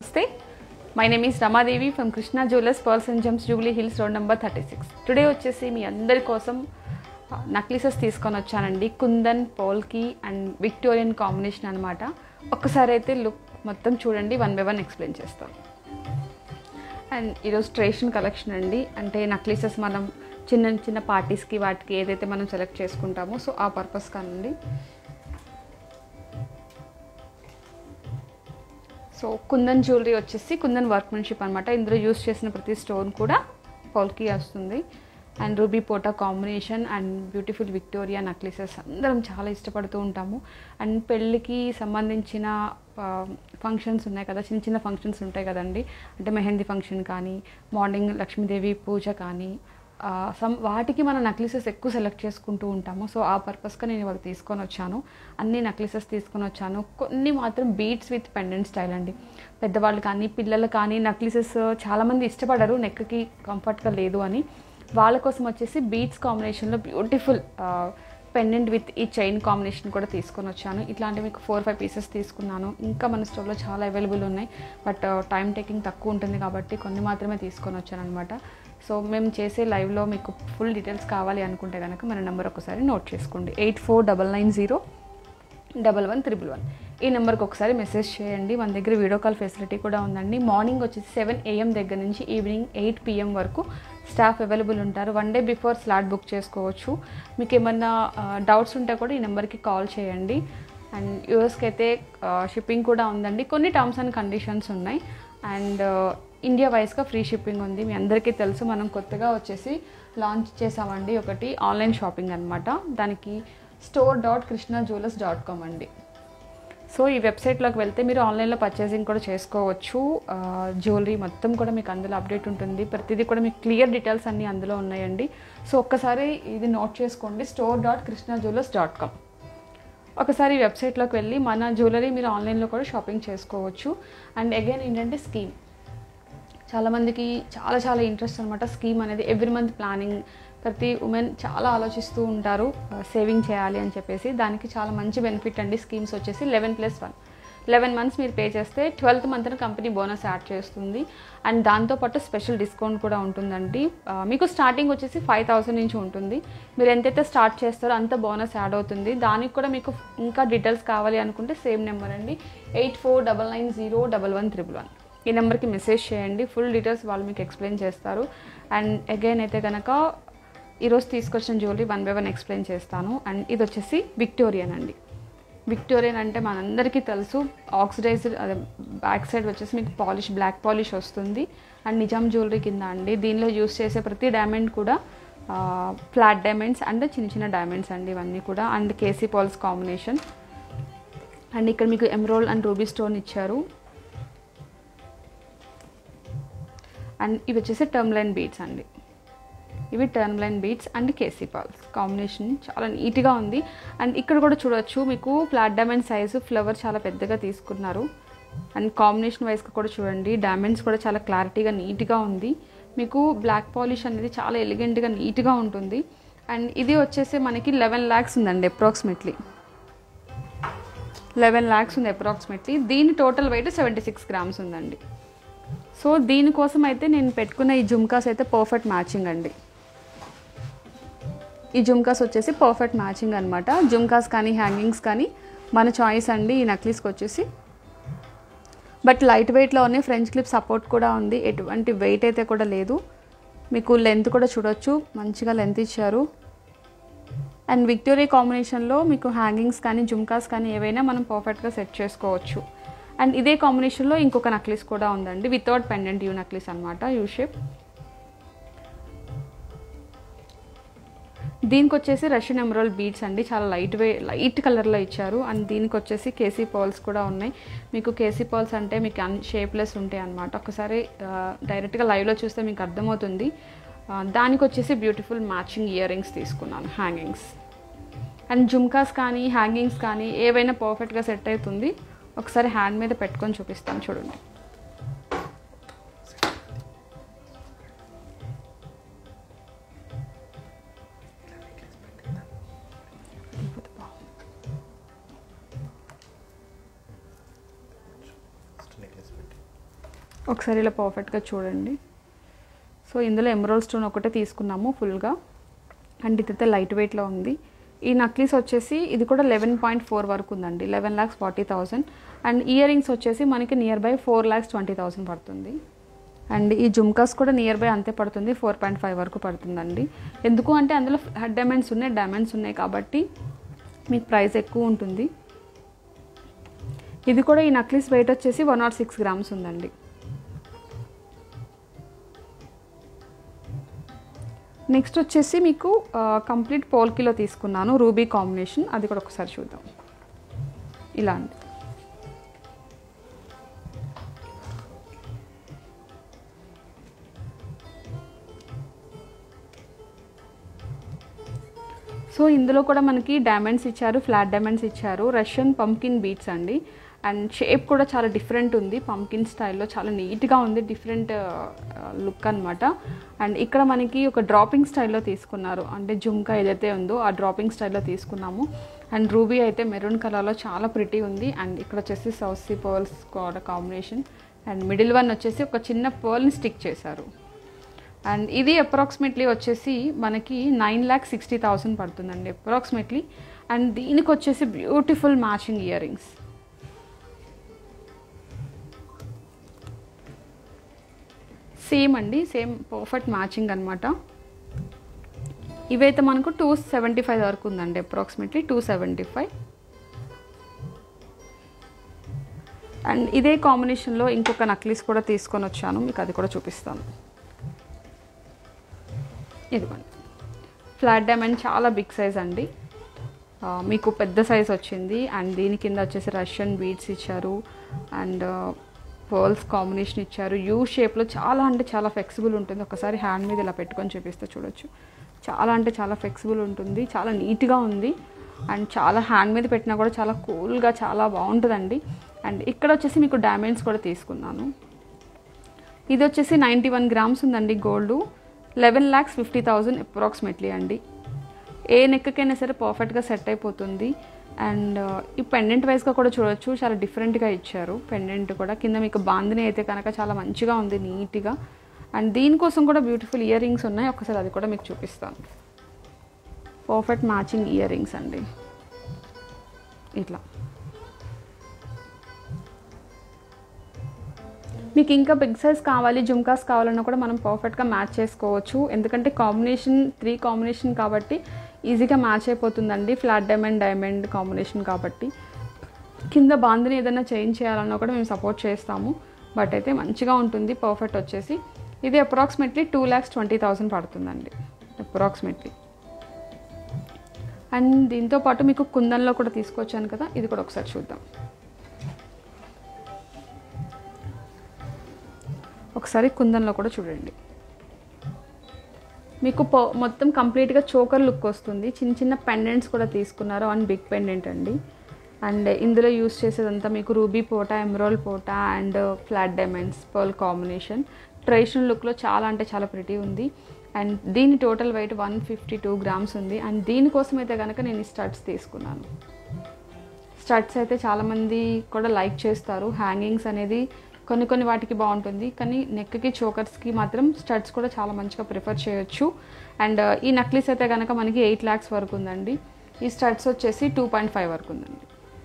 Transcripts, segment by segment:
నమస్తే my name is Ramadevi from Krishna jewellers pearls and gems Jubilee hills road number thirty six today వచ్చేసి మీ అందరి కోసం నక్లీసెస్ తీసుకొని వచ్చానండి kundan polki and Victorian combination అనమాట ఒక్కసారి అయితే లుక్ మొత్తం చూడండి వన్ బై వన్ ఎక్స్ప్లెయిన్ చేస్తాను అండ్ ఈరోజు ట్రేషన్ కలెక్షన్ అండి అంటే నక్లీసెస్ మనం చిన్న చిన్న పార్టీస్కి వాటికి ఏదైతే మనం సెలెక్ట్ చేసుకుంటామో సో ఆ పర్పస్ కానండి సో కుందన్ జ్యువెలరీ వచ్చేసి కుందన్ వర్క్మెన్షిప్ అనమాట ఇందులో యూస్ చేసిన ప్రతి స్టోన్ కూడా పౌల్కి వస్తుంది and ruby pota combination and beautiful Victoria necklaces అందరం చాలా ఇష్టపడుతూ ఉంటాము అండ్ పెళ్ళికి సంబంధించిన ఫంక్షన్స్ ఉన్నాయి కదా చిన్న చిన్న ఫంక్షన్స్ ఉంటాయి కదండి అంటే మెహందీ ఫంక్షన్ కానీ మార్నింగ్ లక్ష్మీదేవి పూజ కానీ సమ్ వాటికి మనం నక్లీసెస్ ఎక్కువ సెలెక్ట్ చేసుకుంటూ ఉంటాము సో ఆ పర్పస్గా నేను ఇవాళ తీసుకొని వచ్చాను అన్ని నక్లీసెస్ తీసుకొని వచ్చాను కొన్ని మాత్రం బీట్స్ విత్ పెండెంట్ స్టైల్ అండి పెద్దవాళ్ళు కానీ పిల్లలు కానీ నక్లీసెస్ చాలామంది ఇష్టపడరు నెక్కి కంఫర్ట్గా లేదు అని వాళ్ళ కోసం వచ్చేసి బీట్స్ కాంబినేషన్లో బ్యూటిఫుల్ పెండెంట్ విత్ ఈ చైన్ కాంబినేషన్ కూడా తీసుకొని వచ్చాను ఇట్లాంటి మీకు ఫోర్ ఫైవ్ పీసెస్ తీసుకున్నాను ఇంకా మన స్టోర్లో చాలా అవైలబుల్ ఉన్నాయి బట్ టైం టేకింగ్ తక్కువ ఉంటుంది కాబట్టి కొన్ని మాత్రమే తీసుకొని వచ్చాను అనమాట సో మేము చేసే లైవ్లో మీకు ఫుల్ డీటెయిల్స్ కావాలి అనుకుంటే కనుక మన నెంబర్ ఒకసారి నోట్ చేసుకోండి eight four double nine zero double one triple one ఈ నెంబర్కి ఒకసారి మెసేజ్ చేయండి మన దగ్గర వీడియో కాల్ ఫెసిలిటీ కూడా ఉందండి మార్నింగ్ వచ్చేసి సెవెన్ ఏఎం దగ్గర నుంచి ఈవినింగ్ ఎయిట్ పిఎం వరకు స్టాఫ్ అవైలబుల్ ఉంటారు one day before slot book చేసుకోవచ్చు మీకు ఏమన్నా డౌట్స్ ఉంటే కూడా ఈ నెంబర్కి కాల్ చేయండి అండ్ యూఎస్కి అయితే షిప్పింగ్ కూడా ఉందండి కొన్ని టర్మ్స్ అండ్ కండిషన్స్ ఉన్నాయి అండ్ ఇండియా వైస్గా ఫ్రీ షిప్పింగ్ ఉంది మీ అందరికీ తెలుసు మనం కొత్తగా వచ్చేసి లాంచ్ చేసామండి ఒకటి ఆన్లైన్ షాపింగ్ అనమాట దానికి store dot Krishna jewellers dot com అండి సో ఈ వెబ్సైట్లోకి వెళ్తే మీరు ఆన్లైన్లో పర్చేసింగ్ కూడా చేసుకోవచ్చు జ్యువెలరీ మొత్తం కూడా మీకు అందులో అప్డేట్ ఉంటుంది ప్రతిదీ కూడా మీకు క్లియర్ డీటెయిల్స్ అన్నీ అందులో ఉన్నాయండి సో ఒక్కసారి ఇది నోట్ చేసుకోండి store dot Krishna jewellers dot com ఒకసారి ఈ వెబ్సైట్లోకి వెళ్ళి మన జ్యువెలరీ మీరు ఆన్లైన్లో కూడా షాపింగ్ చేసుకోవచ్చు అండ్ అగైన్ ఏంటంటే స్కీమ్ చాలామందికి చాలా చాలా ఇంట్రెస్ట్ అనమాట స్కీమ్ అనేది ఎవ్రీ మంత్ ప్లానింగ్ ప్రతి ఉమెన్ చాలా ఆలోచిస్తూ ఉంటారు సేవింగ్ చేయాలి అని చెప్పేసి దానికి చాలా మంచి బెనిఫిట్ అండి స్కీమ్స్ వచ్చేసి eleven plus one eleven months మీరు పే చేస్తే ట్వెల్త్ మంత్న కంపెనీ బోనస్ యాడ్ చేస్తుంది అండ్ దాంతోపాటు స్పెషల్ డిస్కౌంట్ కూడా ఉంటుందండి మీకు స్టార్టింగ్ వచ్చేసి ఫైవ్ థౌసండ్ నుంచి ఉంటుంది మీరు ఎంతైతే స్టార్ట్ చేస్తారో అంత బోనస్ యాడ్ అవుతుంది దానికి కూడా మీకు ఇంకా డీటెయిల్స్ కావాలి అనుకుంటే సేమ్ నెంబర్ అండి eight four double nine zero double one triple one ఈ నెంబర్కి మెసేజ్ చేయండి ఫుల్ డీటెయిల్స్ వాళ్ళు మీకు ఎక్స్ప్లెయిన్ చేస్తారు అండ్ అగైన్ అయితే కనుక ఈరోజు తీసుకొచ్చిన jewellery one by one explain చేస్తాను అండ్ ఇది వచ్చేసి విక్టోరియన్ అండి విక్టోరియన్ అంటే మనందరికీ తెలుసు ఆక్సిడైజ్డ్ అదే బ్యాక్ సైడ్ వచ్చేసి మీకు పాలిష్ బ్లాక్ పాలిష్ వస్తుంది అండ్ నిజాం జ్యువెలరీ కింద అండి దీనిలో యూస్ చేసే ప్రతి డైమండ్ కూడా ఫ్లాట్ డైమండ్స్ అండ్ చిన్న చిన్న డైమండ్స్ అండి ఇవన్నీ కూడా and keshi pearls combination and ఇక్కడ మీకు ఎమ్రోల్ అండ్ రూబీ స్టోన్ ఇచ్చారు అండ్ ఇవి వచ్చేసి టర్మ్ లైన్ బీట్స్ అండి ఇవి tourmaline beads and keshi pearls combination చాలా నీట్గా ఉంది అండ్ ఇక్కడ కూడా చూడొచ్చు మీకు ఫ్లాట్ డైమండ్ సైజు ఫ్లవర్ చాలా పెద్దగా తీసుకున్నారు అండ్ కాంబినేషన్ వైజ్గా కూడా చూడండి డైమండ్స్ కూడా చాలా క్లారిటీగా నీట్గా ఉంది మీకు బ్లాక్ పాలిష్ అనేది చాలా ఎలిగెంట్గా నీట్గా ఉంటుంది అండ్ ఇది వచ్చేసి మనకి లెవెన్ ల్యాక్స్ ఉందండి అప్రాక్సిమేట్లీ లెవెన్ ల్యాక్స్ ఉంది అప్రాక్సిమేట్లీ దీని total weight seventy six grams ఉందండి సో దీనికోసం అయితే నేను పెట్టుకున్న ఈ జుమ్కాస్ అయితే పర్ఫెక్ట్ మ్యాచింగ్ అండి ఈ జుమ్కాస్ వచ్చేసి పర్ఫెక్ట్ మ్యాచింగ్ అనమాట జుమ్కాస్ కానీ హ్యాంగింగ్స్ కానీ మన చాయిస్ అండి ఈ నక్లీస్కి వచ్చేసి బట్ లైట్ వెయిట్లోనే ఫ్రెంచ్ క్లిప్ సపోర్ట్ కూడా ఉంది ఎటువంటి వెయిట్ అయితే కూడా లేదు మీకు లెంత్ కూడా చూడొచ్చు మంచిగా లెంత్ ఇచ్చారు అండ్ విక్టోరియా కాంబినేషన్లో మీకు హ్యాంగింగ్స్ కానీ జుమ్కాస్ కానీ ఏవైనా మనం పర్ఫెక్ట్గా సెట్ చేసుకోవచ్చు అండ్ ఇదే కాంబినేషన్లో ఇంకొక నక్లీస్ కూడా ఉందండి వితౌట్ పెండెంట్ యూ నక్లీస్ అనమాట యూ షేప్ దీనికి వచ్చేసి రష్యన్ ఎమరాల్ బీడ్స్ అండి చాలా లైట్ వే లైట్ కలర్లో ఇచ్చారు అండ్ దీనికి వచ్చేసి కేసీ పాల్స్ కూడా ఉన్నాయి మీకు కేసీ పాల్స్ అంటే మీకు అన్ షేప్లెస్ ఉంటాయి అనమాట ఒకసారి డైరెక్ట్గా లైవ్లో చూస్తే మీకు అర్థమవుతుంది దానికి వచ్చేసి బ్యూటిఫుల్ మ్యాచింగ్ ఇయర్ రింగ్స్ తీసుకున్నాను హ్యాంగింగ్స్ అండ్ జుమ్కాస్ కానీ హ్యాంగింగ్స్ కానీ ఏవైనా పర్ఫెక్ట్గా సెట్ అవుతుంది ఒకసారి హ్యాండ్ మీద పెట్టుకొని చూపిస్తాను చూడండి నెక్లెస్ పెట్టి ఒకసారి ఇలా పర్ఫెక్ట్గా చూడండి సో ఇందులో ఎమరాల్డ్ స్టోన్ ఒకటే తీసుకున్నాము ఫుల్గా అండ్ ఇదైతే లైట్ వెయిట్లో ఉంది ఈ నక్లీస్ వచ్చేసి ఇది కూడా లెవెన్ పాయింట్ ఫోర్ వరకు ఉందండి eleven lakhs forty thousand and earrings వచ్చేసి మనకి nearby four lakhs twenty thousand పడుతుంది అండ్ ఈ జుమ్కాస్ కూడా నియర్ బై అంతే పడుతుంది ఫోర్ పాయింట్ ఫైవ్ వరకు పడుతుందండి ఎందుకు అంటే అందులో హెడ్ డైమండ్స్ ఉన్నాయి డైమండ్స్ ఉన్నాయి కాబట్టి మీకు ప్రైస్ ఎక్కువ ఉంటుంది ఇది కూడా ఈ నక్లీస్ వెయిట్ వచ్చేసి వన్ నాట్ సిక్స్ గ్రామ్స్ ఉందండి నెక్స్ట్ వచ్చేసి మీకు కంప్లీట్ పోల్కిలో తీసుకున్నాను రూబీ కాంబినేషన్ అది కూడా ఒకసారి చూద్దాం ఇలా అండి సో ఇందులో కూడా మనకి డైమండ్స్ ఇచ్చారు ఫ్లాట్ డైమండ్స్ ఇచ్చారు రష్యన్ పంకిన్ బీట్స్ అండి అండ్ షేప్ కూడా చాలా డిఫరెంట్ ఉంది పంకిన్ స్టైల్లో చాలా నీట్గా ఉంది డిఫరెంట్ లుక్ అనమాట అండ్ ఇక్కడ మనకి ఒక డ్రాపింగ్ స్టైల్లో తీసుకున్నారు అంటే జుమ్కా ఏదైతే ఉందో ఆ డ్రాపింగ్ స్టైల్లో తీసుకున్నాము అండ్ రూబీ అయితే మెరూన్ కలర్లో చాలా ప్రిటీ ఉంది అండ్ ఇక్కడ వచ్చేసి సౌసీ పర్ల్స్ కూడా కాంబినేషన్ అండ్ మిడిల్ వన్ వచ్చేసి ఒక చిన్న పర్ల్ని స్టిక్ చేశారు అండ్ ఇది అప్రాక్సిమేట్లీ వచ్చేసి మనకి నైన్ ల్యాక్ సిక్స్టీ థౌసండ్ పడుతుందండి అప్రాక్సిమేట్లీ అండ్ దీనికి వచ్చేసి beautiful matching earrings same అండి సేమ్ పర్ఫెక్ట్ మ్యాచింగ్ అనమాట ఇవైతే మనకు టూ సెవెంటీ ఫైవ్ వరకు ఉందండి approximately two seventy five and ఇదే కాంబినేషన్లో ఇంకొక నక్లీస్ కూడా తీసుకొని వచ్చాను మీకు అది కూడా చూపిస్తాను ఇదిగోండి ఫ్లాట్ డైమండ్ చాలా బిగ్ సైజ్ అండి ఆ, మీకు పెద్ద సైజ్ వచ్చింది అండ్ దీని కింద వచ్చేసి రష్యన్ బీడ్స్ ఇచ్చారు అండ్ పర్ల్స్ కాంబినేషన్ ఇచ్చారు యూ షేప్లో చాలా అంటే చాలా ఫ్లెక్సిబుల్ ఉంటుంది ఒకసారి హ్యాండ్ మీద ఇలా పెట్టుకొని చూపిస్తే చూడొచ్చు చాలా అంటే చాలా ఫ్లెక్సిబుల్ ఉంటుంది చాలా నీట్గా ఉంది అండ్ చాలా హ్యాండ్ మీద పెట్టినా కూడా చాలా కూల్గా చాలా బాగుంటుందండి అండ్ ఇక్కడ వచ్చేసి మీకు డైమండ్స్ కూడా తీసుకున్నాను ఇది వచ్చేసి నైంటీ వన్ గ్రామ్స్ ఉందండి gold eleven lakhs fifty thousand approximately అండి ఏ నెక్కకైనా సరే పర్ఫెక్ట్గా సెట్ అయిపోతుంది అండ్ ఈ పెండెంట్ వైజ్గా కూడా చూడొచ్చు చాలా డిఫరెంట్గా ఇచ్చారు పెండెంట్ కూడా కింద మీకు బాందిని అయితే కనుక చాలా మంచిగా ఉంది నీట్గా అండ్ దీనికోసం కూడా బ్యూటిఫుల్ ఇయర్ రింగ్స్ ఉన్నాయి ఒకసారి అది కూడా మీకు చూపిస్తాను పర్ఫెక్ట్ మ్యాచింగ్ ఇయర్ రింగ్స్ అండి ఇట్లా మీకు ఇంకా బిగ్ సైజ్ కావాలి జుమ్కాస్ కావాలన్నా కూడా మనం పర్ఫెక్ట్గా మ్యాచ్ చేసుకోవచ్చు ఎందుకంటే కాంబినేషన్ త్రీ కాంబినేషన్ కాబట్టి ఈజీగా మ్యాచ్ అయిపోతుందండి ఫ్లాట్ డైమండ్ డైమండ్ కాంబినేషన్ కాబట్టి కింద బాందిని ఏదైనా చేంజ్ చేయాలన్నా కూడా మేము సపోర్ట్ చేస్తాము బట్ అయితే మంచిగా ఉంటుంది పర్ఫెక్ట్ వచ్చేసి ఇది approximately two lakhs twenty thousand పడుతుందండి అప్రాక్సిమేట్లీ అండ్ దీంతో పాటు మీకు కుందన్లో కూడా తీసుకొచ్చాను కదా ఇది కూడా ఒకసారి చూద్దాం ఒకసారి కుందన్లో కూడా చూడండి మీకు పో మొత్తం కంప్లీట్గా చోకర్ లుక్ వస్తుంది చిన్న చిన్న పెండెంట్స్ కూడా తీసుకున్నారు అండ్ బిగ్ పెండెంట్ అండి అండ్ ఇందులో యూస్ చేసేదంతా మీకు ruby pota emerald pota and flat diamonds pearl combination traditional లుక్లో చాలా అంటే చాలా ప్రిటీ ఉంది అండ్ దీని total weight one fifty two grams ఉంది అండ్ దీనికోసం అయితే కనుక నేను ఈ స్టడ్స్ తీసుకున్నాను స్టడ్స్ అయితే చాలామంది కూడా లైక్ చేస్తారు హ్యాంగింగ్స్ అనేది కొన్ని కొన్ని వాటికి బాగుంటుంది కానీ నెక్కి చోకర్స్కి మాత్రం స్టడ్స్ కూడా చాలా మంచిగా ప్రిఫర్ చేయొచ్చు అండ్ ఈ నక్లీస్ అయితే కనుక మనకి ఎయిట్ ల్యాక్స్ వరకు ఉందండి ఈ స్టడ్స్ వచ్చేసి టూ పాయింట్ ఫైవ్ వరకు ఉందండి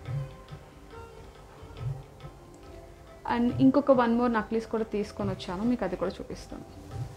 అండ్ ఇంకొక వన్ మోర్ నక్లీస్ కూడా తీసుకొని వచ్చాను మీకు అది కూడా చూపిస్తాను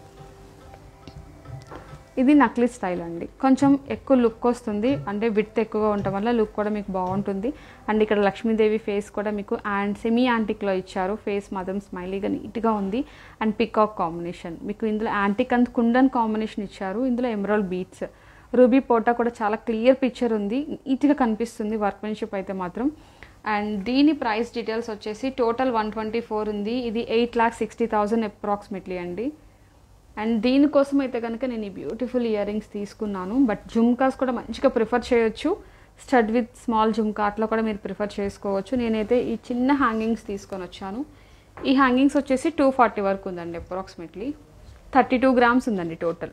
ఇది నక్లీస్ స్టైల్ అండి కొంచెం ఎక్కువ లుక్ వస్తుంది అంటే విత్ ఎక్కువగా ఉండటం వల్ల లుక్ కూడా మీకు బాగుంటుంది అండ్ ఇక్కడ లక్ష్మీదేవి ఫేస్ కూడా మీకు అండ్ సెమీ యాంటిక్లో ఇచ్చారు ఫేస్ మాత్రం స్మైలీగా నీట్గా ఉంది అండ్ పికాక్ కాంబినేషన్ మీకు ఇందులో యాంటిక్ అండ్ కుండన్ కాంబినేషన్ ఇచ్చారు ఇందులో ఎమరాల్డ్ బీట్స్ రూబీ పోటా కూడా చాలా క్లియర్ పిక్చర్ ఉంది నీట్గా కనిపిస్తుంది వర్క్మెన్షిప్ అయితే మాత్రం అండ్ దీని ప్రైస్ డీటెయిల్స్ వచ్చేసి టోటల్ వన్ ట్వంటీ ఫోర్ ఉంది ఇది eight lakh sixty thousand approximately అండి అండ్ దీనికోసం అయితే కనుక నేను ఈ బ్యూటిఫుల్ ఇయర్ రింగ్స్ తీసుకున్నాను బట్ జుమ్కాస్ కూడా మంచిగా ప్రిఫర్ చేయొచ్చు స్టడ్ విత్ స్మాల్ జుమ్కా అట్లా కూడా మీరు ప్రిఫర్ చేసుకోవచ్చు నేనైతే ఈ చిన్న హ్యాంగింగ్స్ తీసుకొని వచ్చాను ఈ హ్యాంగింగ్స్ వచ్చేసి టూ ఫార్టీ వరకు ఉందండి అప్రాక్సిమేట్లీ థర్టీ టూ గ్రామ్స్ ఉందండి టోటల్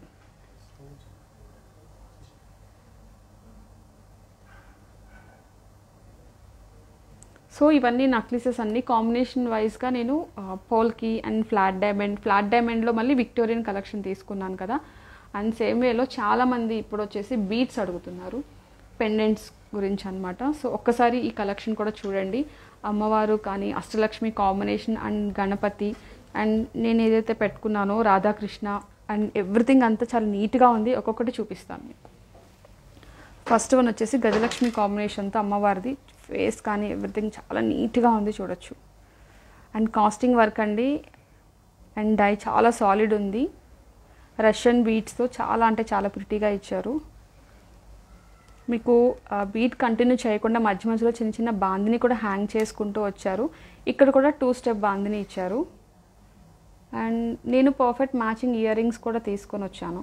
సో ఇవన్నీ నక్లీసెస్ అన్ని కాంబినేషన్ వైజ్గా నేను polki and flat diamond flat డైమండ్లో మళ్ళీ విక్టోరియన్ కలెక్షన్ తీసుకున్నాను కదా అండ్ సేమ్ వేలో చాలామంది ఇప్పుడు వచ్చేసి బీట్స్ అడుగుతున్నారు పెండెంట్స్ గురించి అనమాట సో ఒక్కసారి ఈ కలెక్షన్ కూడా చూడండి అమ్మవారు కానీ Ashtalakshmi combination and Ganapati and నేను ఏదైతే పెట్టుకున్నానో రాధాకృష్ణ అండ్ ఎవ్రీథింగ్ అంతా చాలా నీట్గా ఉంది ఒక్కొక్కటి చూపిస్తాను మీకు ఫస్ట్ వన్ వచ్చేసి గజలక్ష్మి కాంబినేషన్తో అమ్మవారిది ఫేస్ కానీ ఎవ్రీథింగ్ చాలా నీట్గా ఉంది చూడొచ్చు అండ్ కాస్టింగ్ వర్క్ అండి అండ్ డై చాలా సాలిడ్ ఉంది రష్యన్ బీట్స్తో చాలా అంటే చాలా ప్రిటీగా ఇచ్చారు మీకు బీట్ కంటిన్యూ చేయకుండా మధ్య మధ్యలో చిన్న చిన్న బాందిని కూడా హ్యాంగ్ చేసుకుంటూ వచ్చారు ఇక్కడ కూడా టూ స్టెప్ బాందిని ఇచ్చారు అండ్ నేను పర్ఫెక్ట్ మ్యాచింగ్ ఇయర్ రింగ్స్ కూడా తీసుకొని వచ్చాను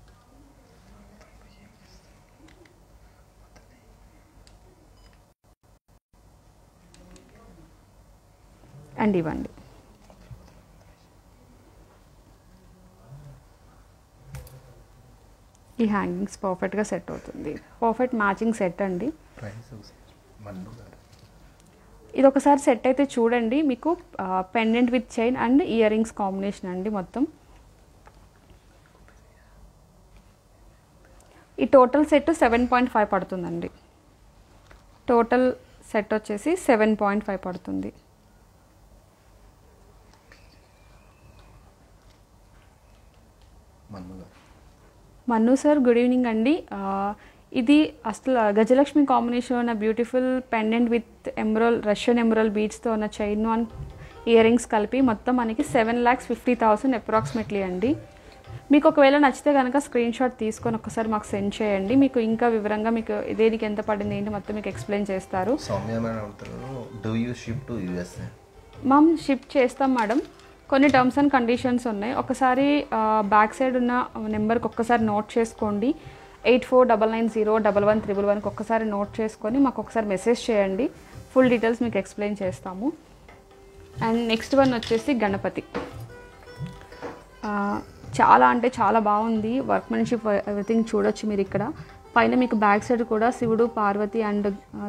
అండ్ ఇవ్వండి ఈ హ్యాంగింగ్స్ పర్ఫెక్ట్గా సెట్ అవుతుంది పర్ఫెక్ట్ మ్యాచింగ్ సెట్ అండి ప్రైస్ మన్ను గారు ఇది ఒకసారి సెట్ అయితే చూడండి మీకు pendant with chain and earrings combination అండి మొత్తం ఈ total set seven point five పడుతుందండి టోటల్ సెట్ వచ్చేసి సెవెన్ పాయింట్ ఫైవ్ పడుతుంది మన్ను గారు మన్ను సార్ గుడ్ ఈవినింగ్ అండి ఆ, ఇది అసలు గజలక్ష్మి కాంబినేషన్ ఉన్న beautiful pendant with emerald Russian emerald బీడ్స్తో ఉన్న చైన్ అండ్ ఇయర్ రింగ్స్ కలిపి మొత్తం మనకి seven lakhs fifty thousand approximately అండి మీకు ఒకవేళ నచ్చితే కనుక స్క్రీన్ షాట్ తీసుకొని ఒకసారి మాకు సెండ్ చేయండి మీకు ఇంకా వివరంగా మీకు దేనికి ఎంత పడింది ఏంటి మొత్తం మీకు ఎక్స్ప్లెయిన్ చేస్తారు సౌమ్య మేడం అంటారు do you ship to USA ma'am ship చేస్తాం మేడం కొన్ని టర్మ్స్ అండ్ కండిషన్స్ ఉన్నాయి ఒకసారి బ్యాక్ సైడ్ ఉన్న నెంబర్కి ఒక్కసారి నోట్ చేసుకోండి eight four double nine zero double one triple వన్కి ఒక్కసారి నోట్ చేసుకొని మాకు ఒకసారి మెసేజ్ చేయండి ఫుల్ డీటెయిల్స్ మీకు ఎక్స్ప్లెయిన్ చేస్తాము అండ్ నెక్స్ట్ వన్ వచ్చేసి గణపతి ఆ, చాలా అంటే చాలా బాగుంది వర్క్మెన్షిప్ ఎవ్రీథింగ్ చూడొచ్చు మీరు ఇక్కడ పైన మీకు బ్యాక్ సైడ్ కూడా శివుడు పార్వతి అండ్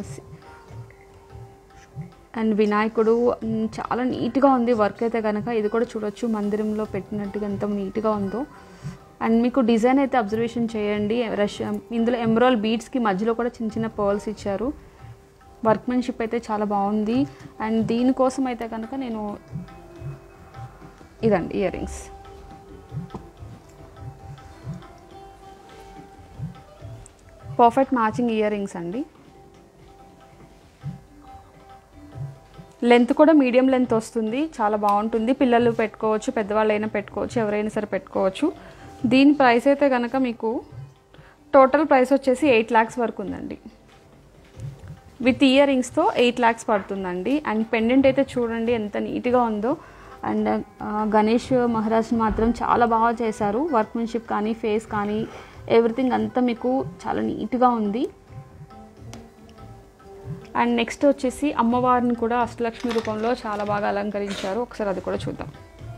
అండ్ వినాయకుడు మ్, చాలా నీట్గా ఉంది వర్క్ అయితే కనుక ఇది కూడా చూడొచ్చు మందిరంలో పెట్టినట్టుగా ఎంత నీట్గా ఉందో అండ్ మీకు డిజైన్ అయితే అబ్జర్వేషన్ చేయండి రష్ ఇందులో ఎమరాల్ బీడ్స్కి మధ్యలో కూడా చిన్న చిన్న పర్ల్స్ ఇచ్చారు వర్క్మెన్షిప్ అయితే చాలా బాగుంది అండ్ దీనికోసం అయితే కనుక నేను ఇదండి earrings perfect matching earrings అండి లెంత్ కూడా మీడియం లెంత్ వస్తుంది చాలా బాగుంటుంది పిల్లలు పెట్టుకోవచ్చు పెద్దవాళ్ళైనా పెట్టుకోవచ్చు ఎవరైనా సరే పెట్టుకోవచ్చు దీని ప్రైస్ అయితే కనుక మీకు టోటల్ ప్రైస్ వచ్చేసి ఎయిట్ ల్యాక్స్ వరకు ఉందండి విత్ ఇయర్ రింగ్స్తో ఎయిట్ ల్యాక్స్ పడుతుందండి అండ్ పెండెంట్ అయితే చూడండి ఎంత నీట్గా ఉందో అండ్ గణేష్ మహారాజ్ మాత్రం చాలా బాగా చేశారు వర్క్మెన్షిప్ కానీ ఫేస్ కానీ ఎవ్రీథింగ్ అంతా మీకు చాలా నీట్గా ఉంది అండ్ నెక్స్ట్ వచ్చేసి అమ్మవారిని కూడా అష్టలక్ష్మి రూపంలో చాలా బాగా అలంకరించారు ఒకసారి అది కూడా చూద్దాం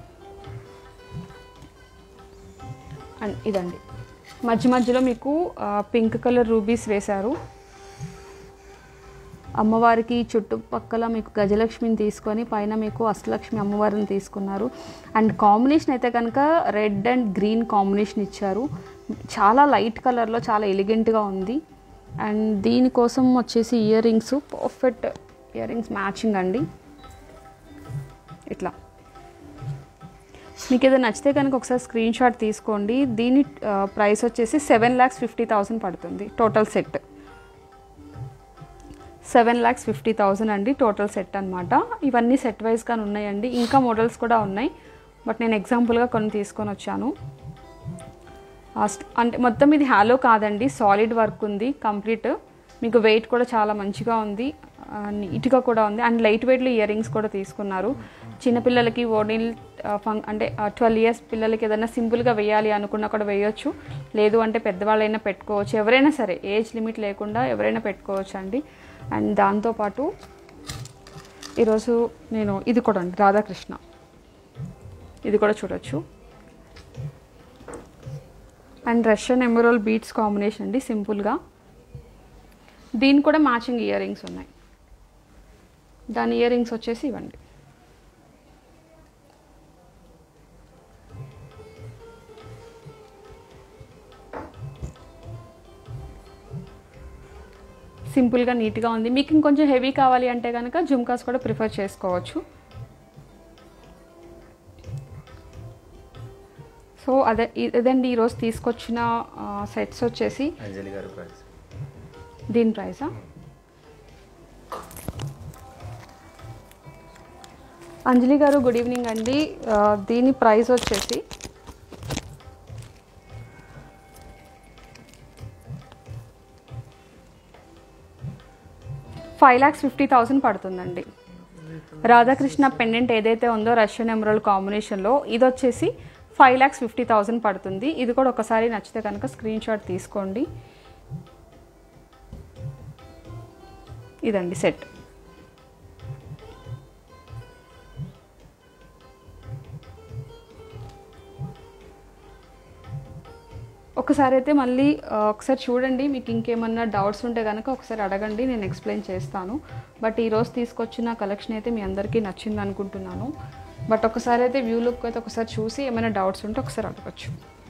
అండ్ ఇదండి మధ్య మధ్యలో మీకు పింక్ కలర్ రూబీస్ వేశారు అమ్మవారికి చుట్టుపక్కల మీకు గజలక్ష్మిని తీసుకొని పైన మీకు అష్టలక్ష్మి అమ్మవారిని తీసుకున్నారు అండ్ కాంబినేషన్ అయితే కనుక రెడ్ అండ్ గ్రీన్ కాంబినేషన్ ఇచ్చారు చాలా లైట్ కలర్లో చాలా ఎలిగెంట్గా ఉంది అండ్ దీనికోసం వచ్చేసి earrings perfect earrings matching అండి ఇట్లా మీకు ఏదైనా నచ్చితే కనుక ఒకసారి స్క్రీన్ షాట్ తీసుకోండి దీని ప్రైస్ వచ్చేసి సెవెన్ ల్యాక్స్ ఫిఫ్టీ థౌసండ్ పడుతుంది total set seven lakhs fifty thousand అండి టోటల్ సెట్ అనమాట ఇవన్నీ సెట్ వైజ్గానే ఉన్నాయండి ఇంకా మోడల్స్ కూడా ఉన్నాయి బట్ నేను ఎగ్జాంపుల్గా కొన్ని తీసుకొని వచ్చాను అస్ట్- అంటే మొత్తం ఇది హ్యాలో కాదండి సాలిడ్ వర్క్ ఉంది కంప్లీట్ మీకు వెయిట్ కూడా చాలా మంచిగా ఉంది ఆ, నీట్గా కూడా ఉంది అండ్ లైట్ వెయిట్లో ఇయర్ రింగ్స్ కూడా తీసుకున్నారు చిన్నపిల్లలకి ఓడిల్ ఫంక్ అంటే ట్వెల్వ్ ఇయర్స్ పిల్లలకి ఏదైనా సింపుల్గా వేయాలి అనుకున్నా కూడా వేయొచ్చు లేదు అంటే పెద్దవాళ్ళైనా పెట్టుకోవచ్చు ఎవరైనా సరే ఏజ్ లిమిట్ లేకుండా ఎవరైనా పెట్టుకోవచ్చు అండి అండ్ దాంతోపాటు ఈరోజు నేను ఇది కూడా అండి రాధాకృష్ణ ఇది కూడా చూడొచ్చు and Russian emerald beads combination అండి సింపుల్గా దీని కూడా మ్యాచింగ్ ఇయర్ రింగ్స్ ఉన్నాయి దాని ఇయర్ రింగ్స్ వచ్చేసి ఇవ్వండి సింపుల్గా నీట్గా ఉంది మీకు ఇంకొంచెం హెవీ కావాలి అంటే కనుక జుమ్కాస్ కూడా ప్రిఫర్ చేసుకోవచ్చు సో అదే ఇదండి ఈరోజు తీసుకొచ్చిన సెట్స్ వచ్చేసి అంజలి గారి ప్రైస్ దీని ప్రైసా అంజలి గారు గుడ్ ఈవినింగ్ అండి ఆ, దీని ప్రైస్ వచ్చేసి ఫైవ్ ల్యాక్స్ ఫిఫ్టీ థౌసండ్ పడుతుందండి రాధాకృష్ణ పెండెంట్ ఏదైతే ఉందో రష్యన్ ఎమరల్ కాంబినేషన్లో ఇది వచ్చేసి ఫైవ్ ల్యాక్స్ ఫిఫ్టీ థౌసండ్ పడుతుంది ఇది కూడా ఒకసారి నచ్చితే కనుక స్క్రీన్ షాట్ తీసుకోండి ఇదండి సెట్ ఒకసారి అయితే మళ్ళీ ఆ, ఒకసారి చూడండి మీకు ఇంకేమన్నా డౌట్స్ ఉంటే కనుక ఒకసారి అడగండి నేను ఎక్స్ప్లెయిన్ చేస్తాను బట్ ఈరోజు తీసుకొచ్చిన కలెక్షన్ అయితే మీ అందరికీ నచ్చింది అనుకుంటున్నాను బట్ ఒకసారి అయితే వ్యూ లుక్ అయితే ఒకసారి చూసి ఏమైనా డౌట్స్ ఉంటే ఒకసారి అడగచ్చు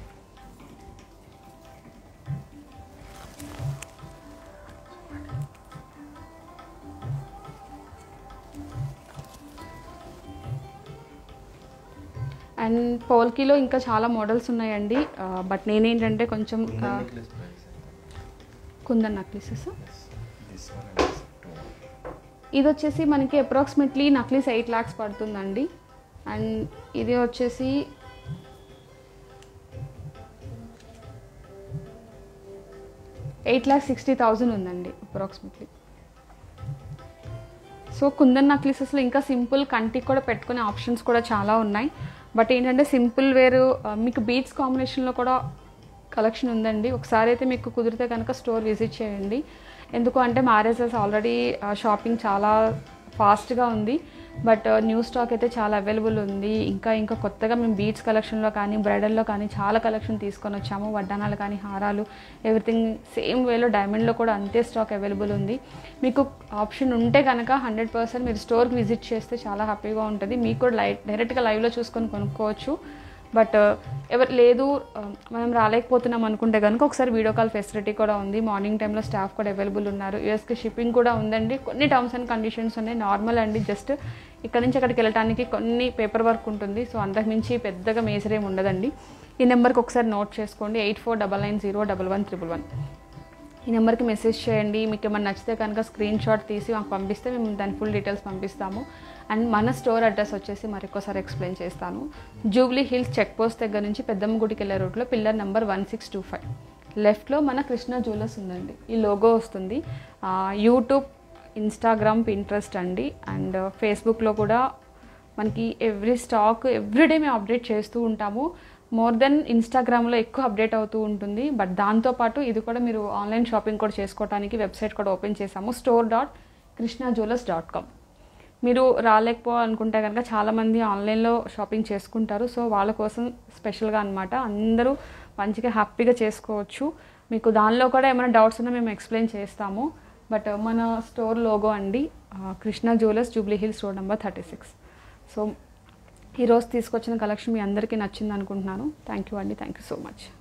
అండ్ పోల్కీలో ఇంకా చాలా మోడల్స్ ఉన్నాయండి ఆ, బట్ నేనేంటంటే కొంచెం ఆ, necklace price Kundan necklaces this one and this two ఇది వచ్చేసి మనకి అప్రాక్సిమేట్లీ నక్లీస్ ఎయిట్ ల్యాక్స్ పడుతుందండి అండ్ ఇది వచ్చేసి ఎయిట్ ల్యాక్స్ సిక్స్టీ థౌజండ్ ఉందండి అప్రాక్సిమేట్లీ సో కుందన్ నక్లీసెస్లో ఇంకా సింపుల్ కంటికి కూడా పెట్టుకునే ఆప్షన్స్ కూడా చాలా ఉన్నాయి బట్ ఏంటంటే సింపుల్ వేరు ఆ, మీకు బీట్స్ కాంబినేషన్లో కూడా కలెక్షన్ ఉందండి ఒకసారి అయితే మీకు కుదిరితే కనుక స్టోర్ విజిట్ చేయండి ఎందుకు అంటే మ్యారేజెస్ ఆల్రెడీ షాపింగ్ చాలా ఫాస్ట్గా ఉంది బట్ న్యూ స్టాక్ అయితే చాలా అవైలబుల్ ఉంది ఇంకా ఇంకా కొత్తగా మేము బీట్స్ కలెక్షన్లో కానీ బ్రైడల్లో కానీ చాలా కలెక్షన్ తీసుకొని వచ్చాము వడ్డానాలు కానీ హారాలు ఎవ్రీథింగ్ సేమ్ వేలో డైమండ్లో కూడా అంతే స్టాక్ అవైలబుల్ ఉంది మీకు ఆప్షన్ ఉంటే కనుక హండ్రెడ్ పర్సెంట్ మీరు స్టోర్కి విజిట్ చేస్తే చాలా హ్యాపీగా ఉంటుంది మీకు కూడా లైవ్ డైరెక్ట్గా లైవ్లో చూసుకొని కొనుక్కోవచ్చు బట్ ఎవరు లేదు ఆ, మనం రాలేకపోతున్నాం అనుకుంటే కనుక ఒకసారి వీడియో కాల్ ఫెసిలిటీ కూడా ఉంది మార్నింగ్ టైంలో స్టాఫ్ కూడా అవైలబుల్ ఉన్నారు యూఎస్కి షిప్పింగ్ కూడా ఉందండి కొన్ని టర్మ్స్ అండ్ కండిషన్స్ ఉన్నాయి నార్మల్ అండి జస్ట్ ఇక్కడ నుంచి అక్కడికి వెళ్ళడానికి కొన్ని పేపర్ వర్క్ ఉంటుంది సో అంతకుమించి పెద్దగా మేజర్ ఏమి ఉండదండి ఈ నెంబర్కి ఒకసారి నోట్ చేసుకోండి eight four double nine zero double one triple one ఈ నెంబర్కి మెసేజ్ చేయండి మీకు ఏమైనా నచ్చితే కనుక స్క్రీన్ షాట్ తీసి మాకు పంపిస్తే మేము దాని ఫుల్ డీటెయిల్స్ పంపిస్తాము అండ్ మన స్టోర్ అడ్రస్ వచ్చేసి మరొకసారి ఎక్స్ప్లెయిన్ చేస్తాను జూబ్లీ హిల్స్ చెక్ పోస్ట్ దగ్గర నుంచి పెద్దమ్మ గుడికి వెళ్ళే రూట్లో pillar number one six two five లెఫ్ట్లో మన కృష్ణ జ్యువెలర్స్ ఉందండి ఈ లోగో వస్తుంది ఆ, యూట్యూబ్ ఇన్స్టాగ్రామ్ పింట్రెస్ట్ అండి అండ్ ఫేస్బుక్లో కూడా మనకి ఎవ్రీ స్టాక్ ఎవ్రీడే మేము అప్డేట్ చేస్తూ ఉంటాము మోర్ దెన్ ఇన్స్టాగ్రామ్లో ఎక్కువ అప్డేట్ అవుతూ ఉంటుంది బట్ దాంతోపాటు ఇది కూడా మీరు ఆన్లైన్ షాపింగ్ కూడా చేసుకోవడానికి వెబ్సైట్ కూడా ఓపెన్ చేసాము store dot Krishna jewellers dot com మీరు రాలేకపోవాలనుకుంటే కనుక చాలామంది ఆన్లైన్లో షాపింగ్ చేసుకుంటారు సో వాళ్ళ కోసం స్పెషల్గా అనమాట అందరూ మంచిగా హ్యాపీగా చేసుకోవచ్చు మీకు దానిలో కూడా ఏమైనా డౌట్స్ ఉన్నా మేము ఎక్స్ప్లెయిన్ చేస్తాము బట్ మన స్టోర్ లోగో అండి ఆ, Krishna jewellers Jubilee hills road number thirty six so ఈరోజు తీసుకొచ్చిన కలెక్షన్ మీ అందరికీ నచ్చింది అనుకుంటున్నాను థ్యాంక్ యూ అండి థ్యాంక్ యూ సో మచ్